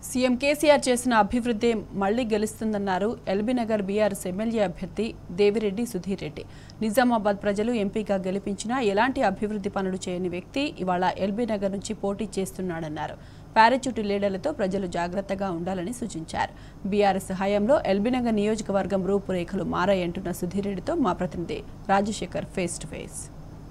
CM KCR చేసిన అభివృద్ధి మళ్లీ గెలుస్తుందన్నారు ఎల్బీ నగర్ బీఆర్ఎస్ ఎమ్మెల్యే అభ్యర్థి దేవిరెడ్డి సుధీర్ రెడ్డి నిజామాబాద్ ప్రజలు ఎంపీగా గెలిపించినా ఎలాంటి అభివృద్ధి పనులు చేయని వ్యక్తి ఇవాళ ఎల్బీ నగర్ నుంచి పోటీ చేస్తున్నాడన్నారు పారాచూటి లీడర్లతో ప్రజలు జాగ్రత్తగా ఉండాలని సూచించారు బీఆర్ఎస్ హయాంలో ఎల్బీనగర్ నియోజకవర్గం రూపురేఖలు మారాయంటున్న సుధీర్ రెడ్డితో మా ప్రతినిధి రాజశేఖర్ ఫేస్ టు ఫేస్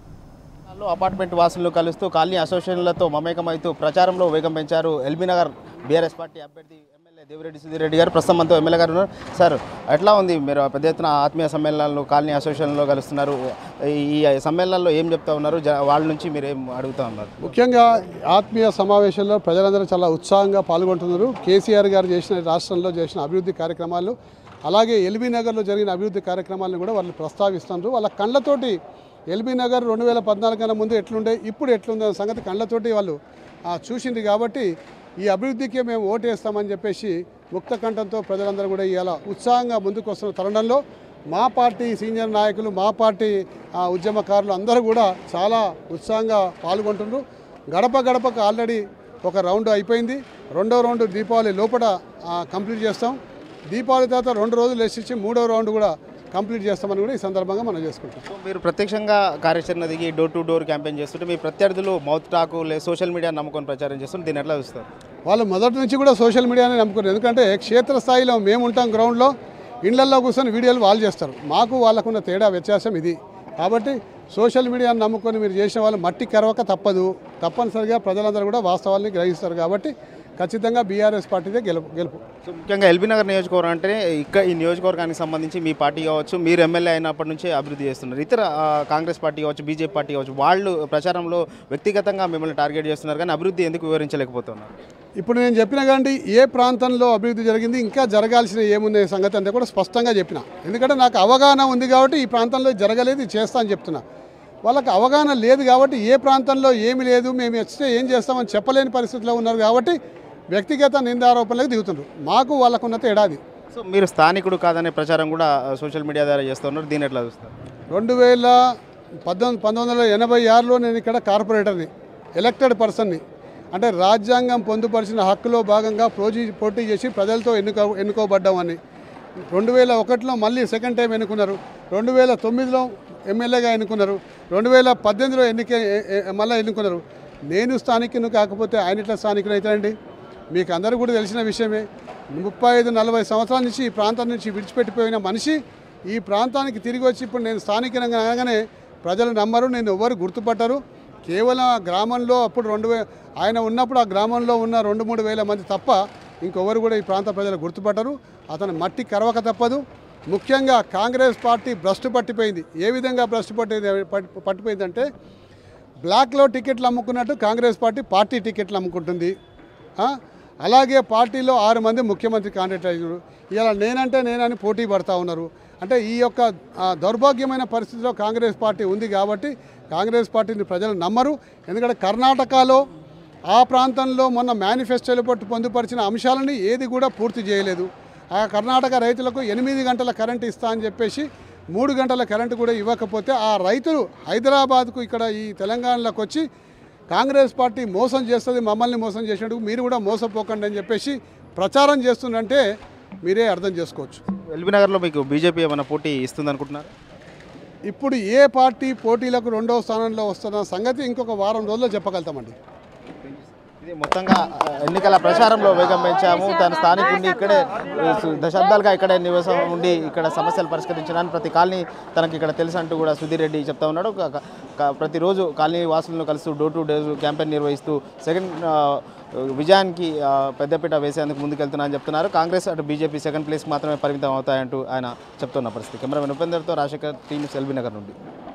లో అపార్ట్మెంట్ వాసులు కలుస్తూ కాలనీ అసోసియేషన్లతో మమేకమైతూ ప్రచారంలో వేగం పెంచారు ఎల్బీనగర్ బీఆర్ఎస్ పార్టీ అభ్యర్థి ఎమ్మెల్యే దేవిరెడ్డి సుధీర్ రెడ్డి గారు ప్రస్తుతం మనతో ఎమ్మెల్యే గారు ఉన్నారు సార్ ఎట్లా ఉంది మీరు పెద్ద ఎత్తున ఆత్మీయ సమ్మేళనాలు కాలనీ అసోసియేషన్లో కలుస్తున్నారు ఈ సమ్మేళనాల్లో ఏం చెప్తా ఉన్నారు జ- వాళ్ళ నుంచి మీరు ఏం అడుగుతా ఉన్నారు ముఖ్యంగా ఆత్మీయ సమావేశంలో ప్రజలందరూ చాలా ఉత్సాహంగా పాల్గొంటున్నారు కేసీఆర్ గారు చేసిన రాష్ట్రంలో చేసిన అభివృద్ధి కార్యక్రమాలు అలాగే ఎల్బీ నగర్లో జరిగిన అభివృద్ధి కార్యక్రమాలను కూడా వాళ్ళు ప్రస్తావిస్తున్నారు వాళ్ళ కళ్ళతోటి ఎల్బీ నగర్ రెండు వేల పద్నాలుగు కన్నా ముందు ఎట్లుండే ఇప్పుడు ఎట్లుండే అనే సంగతి కళ్ళతోటి వాళ్ళు ఆ, చూసింది కాబట్టి ఈ అభివృద్ధికి మేము ఓటేస్తామని చెప్పేసి ముక్త కంఠంతో ప్రజలందరూ కూడా ఇవాళ ఉత్సాహంగా ముందుకు వస్తున్న తరుణంలో మా పార్టీ సీనియర్ నాయకులు మా పార్టీ ఆ, ఉద్యమకారులు అందరూ కూడా చాలా ఉత్సాహంగా పాల్గొంటున్నారు గడప గడపకు ఆల్రెడీ ఒక రౌండ్ అయిపోయింది రెండో రౌండ్ దీపావళి లోపల ఆ, కంప్లీట్ చేస్తాం దీపావళి తర్వాత రెండు రోజులు వేసిచ్చి మూడో రౌండ్ కూడా కంప్లీట్ చేస్తామని కూడా ఈ సందర్భంగా మనం చేసుకుంటాం సో మీరు ప్రత్యక్షంగా కార్యాచరణ దిగి డోర్ టు డోర్ క్యాంపెయిన్ చేస్తుంటే మీ ప్రత్యర్థులు మౌత్ టాకు లే సోషల్ మీడియా నమ్ముకొని ప్రచారం చేస్తుంటే దీన్ని ఎట్లా చూస్తారు వాళ్ళు మొదటి నుంచి కూడా సోషల్ మీడియానే నమ్ముకున్నారు ఎందుకంటే క్షేత్రస్థాయిలో మేము ఉంటాం గ్రౌండ్లో ఇళ్లల్లో కూర్చొని వీడియోలు వాళ్ళు చేస్తారు మాకు వాళ్ళకున్న తేడా వ్యత్యాసం ఇది కాబట్టి సోషల్ మీడియాను నమ్ముకొని మీరు చేసిన వాళ్ళు మట్టి కరవక తప్పదు తప్పనిసరిగా ప్రజలందరూ కూడా వాస్తవాల్ని గ్రహిస్తారు కాబట్టి ఖచ్చితంగా బీఆర్ఎస్ పార్టీదే గెలుపు గెలుపు సో ముఖ్యంగా ఎల్బీ నగర్ నియోజకవర్గం అంటే ఇక్కడ ఈ నియోజకవర్గానికి సంబంధించి మీ పార్టీ కావచ్చు మీరు ఎమ్మెల్యే అయినప్పటి నుంచే అభివృద్ధి చేస్తున్నారు ఇతర ఆ, కాంగ్రెస్ పార్టీ కావచ్చు బీజేపీ పార్టీ కావచ్చు వాళ్ళు ప్రచారంలో వ్యక్తిగతంగా మిమ్మల్ని టార్గెట్ చేస్తున్నారు కానీ అభివృద్ధి ఎందుకు వివరించలేకపోతున్నారు ఇప్పుడు నేను చెప్పిన కానీ ఏ ప్రాంతంలో అభివృద్ధి జరిగింది ఇంకా జరగాల్సిన ఏముంది సంగతి అంతా కూడా స్పష్టంగా చెప్పిన ఎందుకంటే నాకు అవగాహన ఉంది కాబట్టి ఈ ప్రాంతంలో జరగలేదు ఇది చేస్తా అని చెప్తున్నా వాళ్ళకి అవగాహన లేదు కాబట్టి ఏ ప్రాంతంలో ఏమి లేదు మేము వస్తే ఏం చేస్తామని చెప్పలేని పరిస్థితిలో ఉన్నారు కాబట్టి వ్యక్తిగత నిందారోపణలకు దిగుతున్నారు మాకు వాళ్ళకున్న తేడాది సో మీరు స్థానికుడు కాదనే ప్రచారం కూడా సోషల్ మీడియా ద్వారా చేస్తున్నారు దీన్ని ఎట్లా చూస్తారు రెండు వేల పద్దెనిమిది పంతొమ్మిది వందల ఎనభై ఆరులో నేను ఇక్కడ కార్పొరేటర్ని ఎలక్టెడ్ పర్సన్ని అంటే రాజ్యాంగం పొందుపరిచిన హక్కులో భాగంగా పోటీ పోటీ చేసి ప్రజలతో ఎన్నుకో ఎన్నుకోబడ్డామని రెండు వేల ఒకటిలో మళ్ళీ సెకండ్ టైం ఎన్నుకున్నారు రెండు వేల తొమ్మిదిలో ఎమ్మెల్యేగా ఎన్నుకున్నారు రెండు వేల పద్దెనిమిదిలో ఎన్నిక ఎ- ఎ- మళ్ళీ ఎన్నుకున్నారు నేను స్థానికును కాకపోతే ఆయన ఇట్లా స్థానికులు అవుతారండి మీకు అందరూ కూడా తెలిసిన విషయమే ముప్పై ఐదు నలభై సంవత్సరాల నుంచి ఈ ప్రాంతం నుంచి విడిచిపెట్టిపోయిన మనిషి ఈ ప్రాంతానికి తిరిగి వచ్చి ఇప్పుడు నేను స్థానికంగా అనగానే ప్రజలు నమ్మరు నేను ఎవరు గుర్తుపట్టరు కేవలం ఆ గ్రామంలో అప్పుడు రెండు వే ఆయన ఉన్నప్పుడు ఆ గ్రామంలో ఉన్న రెండు మూడు వేల మంది తప్ప ఇంకొవరు కూడా ఈ ప్రాంత ప్రజలు గుర్తుపట్టరు అతను మట్టి కరవక తప్పదు ముఖ్యంగా కాంగ్రెస్ పార్టీ భ్రష్టు పట్టిపోయింది ఏ విధంగా భ్రష్టు పట్టింది పట్టి- పట్టిపోయిందంటే బ్లాక్లో టికెట్లు అమ్ముకున్నట్టు కాంగ్రెస్ పార్టీ పార్టీ టికెట్లు అమ్ముకుంటుంది ఆ? అలాగే పార్టీలో ఆరు మంది ముఖ్యమంత్రి క్యాండిడేట్ అయ్యారు ఇలా నేనంటే నేనని పోటీ పడతా ఉన్నారు అంటే ఈ యొక్క ఆ, దౌర్భాగ్యమైన పరిస్థితిలో కాంగ్రెస్ పార్టీ ఉంది కాబట్టి కాంగ్రెస్ పార్టీని ప్రజలు నమ్మరు ఎందుకంటే కర్ణాటకలో ఆ ప్రాంతంలో మొన్న మేనిఫెస్టోలో పట్టు పొందుపరిచిన అంశాలని ఏది కూడా పూర్తి చేయలేదు ఆ కర్ణాటక రైతులకు ఎనిమిది గంటల కరెంట్ ఇస్తా అని చెప్పేసి మూడు గంటల కరెంటు కూడా ఇవ్వకపోతే ఆ రైతులు హైదరాబాద్కు ఇక్కడ ఈ తెలంగాణలోకి వచ్చి కాంగ్రెస్ పార్టీ మోసం చేస్తుంది మమ్మల్ని మోసం చేసినట్టు మీరు కూడా మోసపోకండి అని చెప్పేసి ప్రచారం చేస్తుందంటే మీరే అర్థం చేసుకోవచ్చు ఎల్బీ నగర్లో మీకు బీజేపీ ఏమైనా పోటీ ఇస్తుంది అనుకుంటున్నారు ఇప్పుడు ఏ పార్టీ పోటీలకు రెండవ స్థానంలో వస్తున్న సంగతి ఇంకొక వారం రోజుల్లో చెప్పగలుగుతామండి ఇది మొత్తంగా ఆ, ఎన్నికల ప్రచారంలో వేగం పెంచాము తన స్థానికుడిని ఇక్కడే ఆ, సు- దశాబ్దాలుగా ఇక్కడే నివాసం ఉండి ఇక్కడ సమస్యలు పరిష్కరించడానికి ప్రతి కాలనీ తనకి ఇక్కడ తెలుసు అంటూ కూడా సుధీర్ రెడ్డి చెప్తా ఉన్నాడు క- క- క- ప్రతిరోజు కాలనీ వాసులను కలుస్తూ డోర్ టు డోర్ క్యాంపెయిన్ నిర్వహిస్తూ సెకండ్ ఆ, విజయానికి ఆ, పెద్దపీట వేసేందుకు ముందుకెళ్తున్నా అని చెప్తున్నారు కాంగ్రెస్ అటు బీజేపీ సెకండ్ ప్లేస్ మాత్రమే పరిమితం అవుతాయంటూ ఆయన చెప్తున్న పరిస్థితి కెమెరామెన్ ఉపేందర్తో రాజశేఖర్ టీమ్ ఎల్బీ నగర్ నుండి